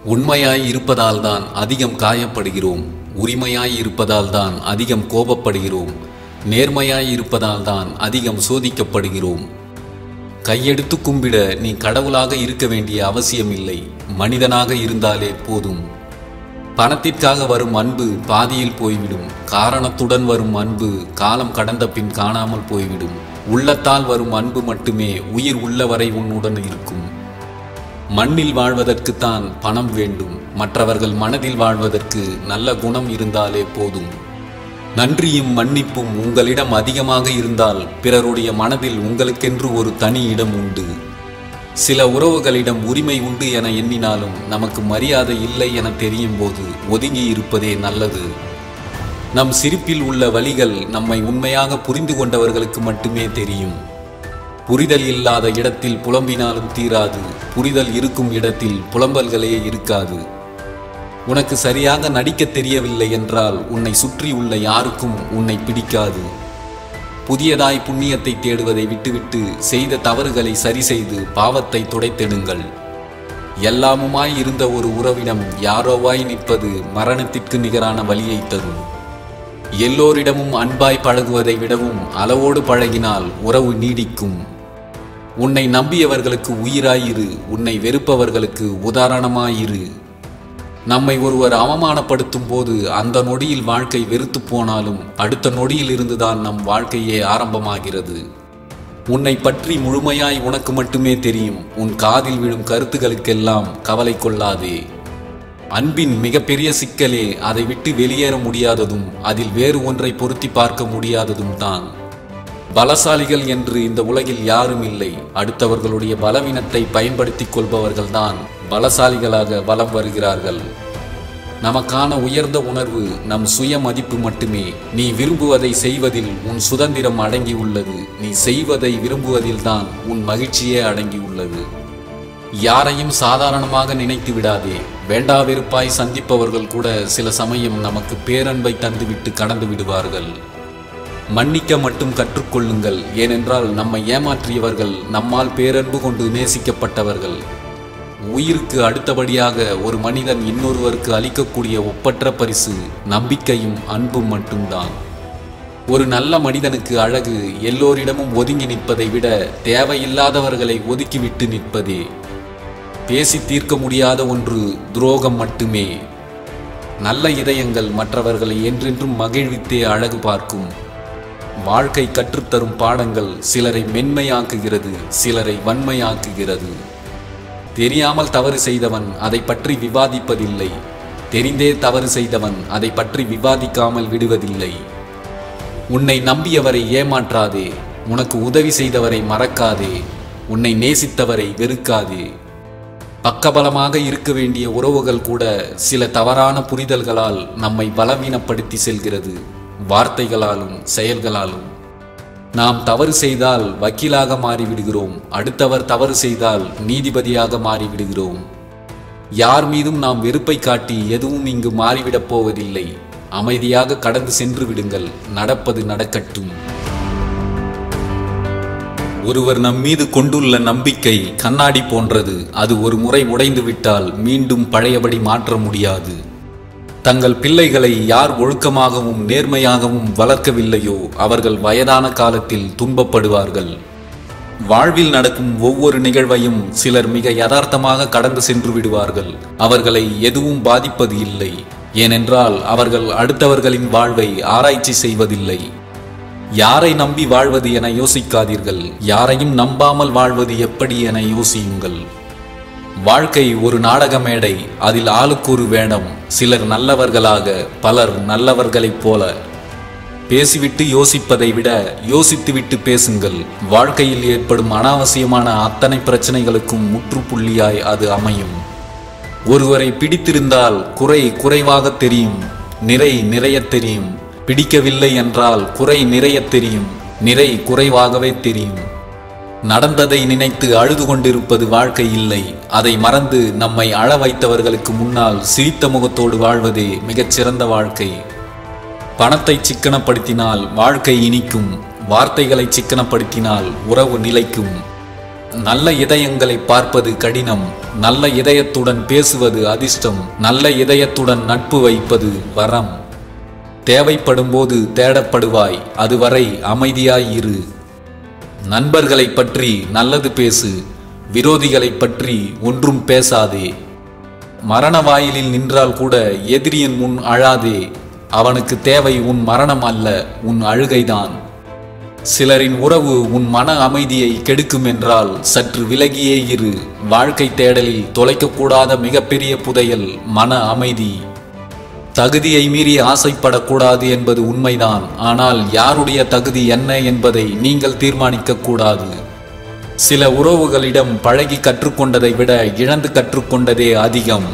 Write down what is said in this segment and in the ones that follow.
உண்மையாய் இருப்பதால் தான் அதிகம் காயப்படுகிறோம் உரிமையாய் இருப்பதால் தான் அதிகம் கோபப்படுகிறோம் நேர்மையாய் இருப்பதால் தான் அதிகம் சோதிக்கப்படுகிறோம் கையெடுத்து கும்பிட நீ கடவுளாக இருக்க வேண்டிய அவசியமில்லை மனிதனாக இருந்தாலே போதும் பணத்திற்காக வரும் அன்பு பாதியில் போய்விடும் காரணத்துடன் வரும் அன்பு காலம் கடந்த பின் காணாமல் போய்விடும் உள்ளத்தால் வரும் அன்பு மட்டுமே உயிர் உள்ளவரை உன்னுடன் இருக்கும் மண்ணில் வாழ்வதற்குத்தான் பணம் வேண்டும் மற்றவர்கள் மனதில் வாழ்வதற்கு நல்ல குணம் இருந்தாலே போதும் நன்றியும் மன்னிப்பும் உங்களிடம் அதிகமாக இருந்தால் பிறருடைய மனதில் உங்களுக்கென்று ஒரு தனி இடம் உண்டு சில உறவுகளிடம் உரிமை உண்டு என எண்ணினாலும் நமக்கு மரியாதை இல்லை என தெரியும் போது ஒதுங்கி இருப்பதே நல்லது நம் சிரிப்பில் உள்ள வழிகள் நம்மை உண்மையாக புரிந்து கொண்டவர்களுக்கு மட்டுமே தெரியும் புரிதல் இல்லாத இடத்தில் புலம்பினாலும் தீராது புரிதல் இருக்கும் இடத்தில் புலம்பல்களே இருக்காது உனக்கு சரியாக நடிக்கத் தெரியவில்லை என்றால் உன்னை சுற்றி உள்ள யாருக்கும் உன்னை பிடிக்காது புதியதாய் புண்ணியத்தை தேடுவதை விட்டுவிட்டு செய்த தவறுகளை சரி செய்து பாவத்தை துடைத்தெடுங்கள் எல்லாமுமாய் இருந்த ஒரு உறவிடம் யாரோவாய் நிற்பது மரணத்திற்கு நிகரான வழியை தரும் எல்லோரிடமும் அன்பாய் பழகுவதை விடவும் அளவோடு பழகினால் உறவு நீடிக்கும் உன்னை நம்பியவர்களுக்கு உயிராயிரு உன்னை வெறுப்பவர்களுக்கு உதாரணமாயிரு நம்மை ஒருவர் அவமானப்படுத்தும் போது அந்த நொடியில் வாழ்க்கை வெறுத்து போனாலும் அடுத்த நொடியில் இருந்துதான் நம் வாழ்க்கையே ஆரம்பமாகிறது உன்னை பற்றி முழுமையாய் உனக்கு மட்டுமே தெரியும் உன் காதில் விழும் கருத்துகளுக்கெல்லாம் கவலை கொள்ளாதே அன்பின் மிகப்பெரிய சிக்கலே அதை விட்டு வெளியேற முடியாததும் அதில் வேறு ஒன்றை பொருத்தி பார்க்க முடியாததும் தான் பலசாலிகள் என்று இந்த உலகில் யாரும் இல்லை அடுத்தவர்களுடைய பலவீனத்தை பயன்படுத்திக் கொள்பவர்கள்தான் பலசாலிகளாக வலம் வருகிறார்கள் நமக்கான உயர்ந்த உணர்வு நம் சுய மதிப்பு மட்டுமே நீ விரும்புவதை செய்வதில் உன் சுதந்திரம் அடங்கியுள்ளது நீ செய்வதை விரும்புவதில்தான் உன் மகிழ்ச்சியே அடங்கியுள்ளது யாரையும் சாதாரணமாக நினைத்து விடாதே வேண்டா வெறுப்பாய் சந்திப்பவர்கள் கூட சில சமயம் நமக்கு பேரன்பை தந்துவிட்டு கடந்து விடுவார்கள் மன்னிக்க மட்டும் கற்றுக்கொள்ளுங்கள் ஏனென்றால் நம்மை ஏமாற்றியவர்கள் நம்மால் பேரன்பு கொண்டு நேசிக்கப்பட்டவர்கள் உயிருக்கு அடுத்தபடியாக ஒரு மனிதன் இன்னொருவருக்கு அளிக்கக்கூடிய ஒப்பற்ற பரிசு நம்பிக்கையும் அன்பும் மட்டும்தான் ஒரு நல்ல மனிதனுக்கு அழகு எல்லோரிடமும் ஒதுங்கி நிற்பதை விட தேவையில்லாதவர்களை ஒதுக்கிவிட்டு நிற்பதே பேசி தீர்க்க முடியாத ஒன்று துரோகம் மட்டுமே நல்ல இதயங்கள் மற்றவர்களை என்றென்றும் மகிழ்வித்தே அழகு பார்க்கும் வாழ்க்கை கற்றுத்தரும் பாடங்கள் சிலரை மென்மையாக்குகிறது சிலரை வன்மையாக்குகிறது தெரியாமல் தவறு செய்தவன் அதை பற்றி விவாதிப்பதில்லை தெரிந்தே தவறு செய்தவன் அதை பற்றி விவாதிக்காமல் விடுவதில்லை உன்னை நம்பியவரை ஏமாற்றாதே உனக்கு உதவி செய்தவரை மறக்காதே உன்னை நேசித்தவரை வெறுக்காதே பக்கபலமாக இருக்க வேண்டிய உறவுகள் கூட சில தவறான புரிதல்களால் நம்மை பலவீனப்படுத்தி செல்கிறது வார்த்தைகளாலும் செயல்களாலும் நாம் தவறு செய்தால் வக்கீலாக மாறிவிடுகிறோம் அடுத்தவர் தவறு செய்தால் நீதிபதியாக மாறிவிடுகிறோம் யார் மீதும் நாம் வெறுப்பை காட்டி எதுவும் இங்கு மாறிவிடப் போவதில்லை அமைதியாக கடந்து சென்று விடுங்கள் நடப்பது நடக்கட்டும் ஒருவர் நம் மீது கொண்டுள்ள நம்பிக்கை கண்ணாடி போன்றது அது ஒரு முறை உடைந்து விட்டால் மீண்டும் பழையபடி மாற்ற முடியாது தங்கள் பிள்ளைகளை யார் ஒழுக்கமாகவும் நேர்மையாகவும் வளர்க்கவில்லையோ அவர்கள் வயதான காலத்தில் துன்பப்படுவார்கள் வாழ்வில் நடக்கும் ஒவ்வொரு நிகழ்வையும் சிலர் மிக யதார்த்தமாக கடந்து சென்று விடுவார்கள் அவர்களை எதுவும் பாதிப்பது இல்லை ஏனென்றால் அவர்கள் அடுத்தவர்களின் வாழ்வை ஆராய்ச்சி செய்வதில்லை யாரை நம்பி வாழ்வது என யோசிக்காதீர்கள் யாரையும் நம்பாமல் வாழ்வது எப்படி என யோசியுங்கள் வாழ்க்கை ஒரு நாடக மேடை அதில் ஆளுக்கு ஒரு வேடம் சிலர் நல்லவர்களாக பலர் நல்லவர்களைப் போல பேசிவிட்டு யோசிப்பதை விட யோசித்துவிட்டு பேசுங்கள் வாழ்க்கையில் ஏற்படும் அனாவசியமான அத்தனை பிரச்சனைகளுக்கும் முற்றுப்புள்ளியாய் அது அமையும் ஒருவரை பிடித்திருந்தால் குறை குறைவாக தெரியும் நிறை நிறைய தெரியும் பிடிக்கவில்லை என்றால் குறை நிறைய தெரியும் நிறை குறைவாகவே தெரியும் நடந்ததை நினைத்து அழுது கொண்டிருப்பது வாழ்க்கை இல்லை அதை மறந்து நம்மை அழ வைத்தவர்களுக்கு முன்னால் சிரித்த முகத்தோடு வாழ்வதே மிகச்சிறந்த வாழ்க்கை பணத்தை சிக்கனப்படுத்தினால் வாழ்க்கை இனிக்கும் வார்த்தைகளை சிக்கனப்படுத்தினால் உறவு நிலைக்கும் நல்ல இதயங்களை பார்ப்பது கடினம் நல்ல இதயத்துடன் பேசுவது அதிர்ஷ்டம் நல்ல இதயத்துடன் நட்பு வைப்பது வரம் தேவைப்படும்போது தேடப்படுவாய் அதுவரை அமைதியாய் இரு நண்பர்களைப் பற்றி நல்லது பேசு விரோதிகளைப் பற்றி ஒன்றும் பேசாதே மரண வாயிலில் நின்றால் கூட எதிரியின் முன் அழாதே அவனுக்கு தேவை உன் மரணம் அல்ல உன் அழுகைதான் சிலரின் உறவு உன் மன அமைதியை கெடுக்கும் என்றால் சற்று விலகியே இரு வாழ்க்கை தேடலில் தொலைக்கக்கூடாத மிகப்பெரிய புதையல் மன அமைதி தகுதியை மீறி ஆசைப்படக்கூடாது என்பது உண்மைதான் ஆனால் யாருடைய தகுதி என்ன என்பதை நீங்கள் தீர்மானிக்க கூடாது சில உறவுகளிடம் பழகி கற்றுக்கொண்டதை விட இழந்து கற்றுக்கொண்டதே அதிகம்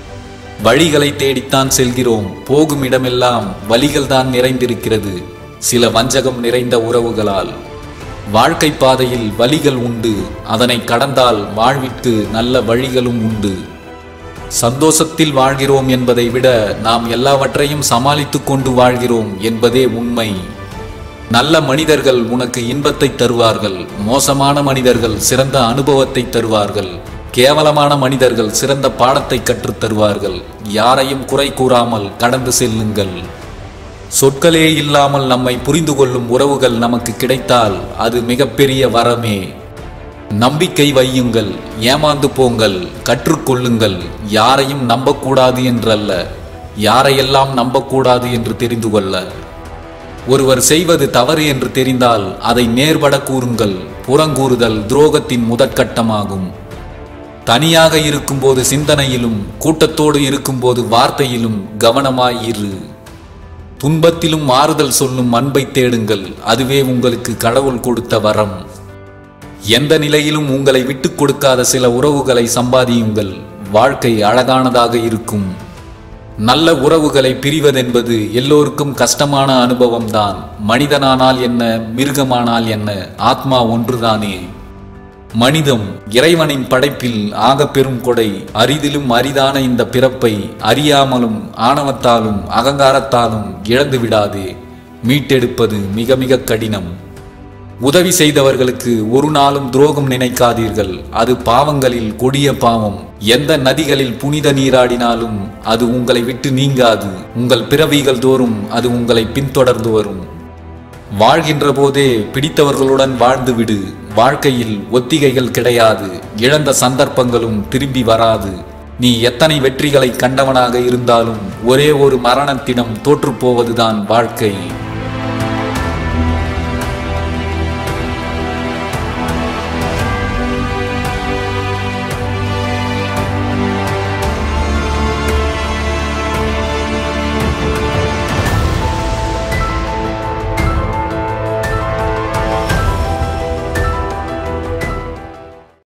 வழிகளை தேடித்தான் செல்கிறோம் போகும் இடமெல்லாம் வழிகள்தான் நிறைந்திருக்கிறது சில வஞ்சகம் நிறைந்த உறவுகளால் வாழ்க்கை பாதையில் வழிகள் உண்டு அதனை கடந்தால் வாழ்விற்கு நல்ல வழிகளும் உண்டு சந்தோஷத்தில் வாழ்கிறோம் என்பதை விட நாம் எல்லாவற்றையும் சமாளித்துக் கொண்டு வாழ்கிறோம் என்பதே உண்மை நல்ல மனிதர்கள் உனக்கு இன்பத்தை தருவார்கள் மோசமான மனிதர்கள் சிறந்த அனுபவத்தை தருவார்கள் கேவலமான மனிதர்கள் சிறந்த பாடத்தை கற்றுத் தருவார்கள் யாரையும் குறை கூறாமல் கடந்து செல்லுங்கள் சொற்களே இல்லாமல் நம்மை புரிந்து கொள்ளும் உறவுகள் நமக்கு கிடைத்தால் அது மிகப்பெரிய வரமே நம்பிக்கை வையுங்கள் ஏமாந்து போங்கள் கற்றுக்கொள்ளுங்கள் யாரையும் நம்பக்கூடாது என்றல்ல யாரையெல்லாம் நம்பக்கூடாது என்று தெரிந்து கொள்ள ஒருவர் செய்வது தவறு என்று தெரிந்தால் அதை நேர்பட கூறுங்கள் புறங்கூறுதல் துரோகத்தின் முதற்கட்டமாகும் தனியாக இருக்கும்போது சிந்தனையிலும் கூட்டத்தோடு இருக்கும்போது வார்த்தையிலும் கவனமாய் இரு துன்பத்திலும் ஆறுதல் சொல்லும் அன்பை தேடுங்கள் அதுவே உங்களுக்கு கடவுள் கொடுத்த வரம் எந்த நிலையிலும் உங்களை விட்டுக் கொடுக்காத சில உறவுகளை சம்பாதியுங்கள் வாழ்க்கை அழகானதாக இருக்கும் நல்ல உறவுகளை பிரிவதென்பது எல்லோருக்கும் கஷ்டமான அனுபவம்தான் மனிதனானால் என்ன மிருகமானால் என்ன ஆத்மா ஒன்றுதானே மனிதம் இறைவனின் படைப்பில் ஆக பெரும் கொடை அரிதிலும் அரிதான இந்த பிறப்பை அறியாமலும் ஆணவத்தாலும் அகங்காரத்தாலும் இழந்து விடாதே மீட்டெடுப்பது மிக மிக கடினம் உதவி செய்தவர்களுக்கு ஒரு நாளும் துரோகம் நினைக்காதீர்கள் அது பாவங்களில் கொடிய பாவம் எந்த நதிகளில் புனித நீராடினாலும் அது உங்களை விட்டு நீங்காது உங்கள் பிறவிகள் தோறும் அது உங்களை பின்தொடர்ந்து வரும் வாழ்கின்ற போதே பிடித்தவர்களுடன் வாழ்ந்துவிடு வாழ்க்கையில் ஒத்திகைகள் கிடையாது இழந்த சந்தர்ப்பங்களும் திரும்பி வராது நீ எத்தனை வெற்றிகளை கண்டவனாக இருந்தாலும் ஒரே ஒரு மரணத்திடம் தோற்றுப்போவதுதான் வாழ்க்கை